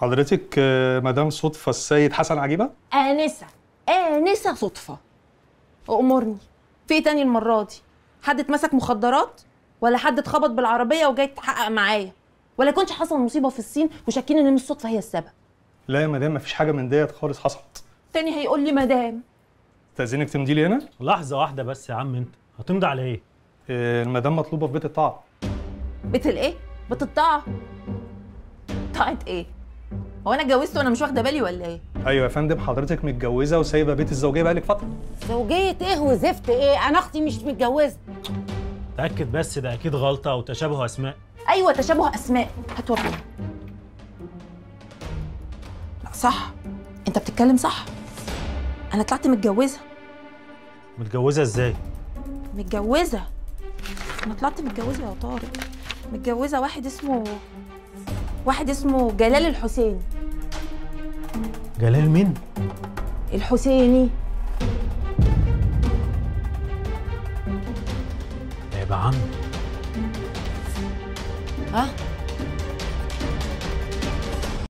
حضرتك آه، مدام صدفة السيد حسن عجيبة؟ آنسة آنسة صدفة أمرني في إيه تاني المرة دي حد اتمسك مخدرات ولا حد اتخبط بالعربية وجاي تحقق معايا ولا يكونش حصل مصيبة في الصين وشاكين إن الصدفة هي السبب لا يا مدام مفيش حاجة من ديت خالص حصلت تاني هيقول لي مدام تأذينك تمضي لي هنا؟ لحظة واحدة بس يا عم انت هتمضي على ايه؟ آه، المدام مطلوبة في بيت الطاعة بيت الايه؟ بيت الطاعة طاعة ايه؟ هو انا اتجوزت وانا مش واخده بالي ولا ايه؟ أيوة يا فندم حضرتك متجوزة وسايبة بيت الزوجية بقالك فترة زوجية ايه وزفت ايه انا اختي مش متجوزة تأكد بس ده أكيد غلطة أو تشابه أسماء ايوه تشابه اسماء هات وريني لا صح انت بتتكلم صح انا طلعت متجوزه متجوزة ازاي؟ متجوزه انا طلعت متجوزه يا طارق متجوزه واحد اسمه واحد اسمه جلال الحسيني جلال مين؟ الحسيني يبقى عم ها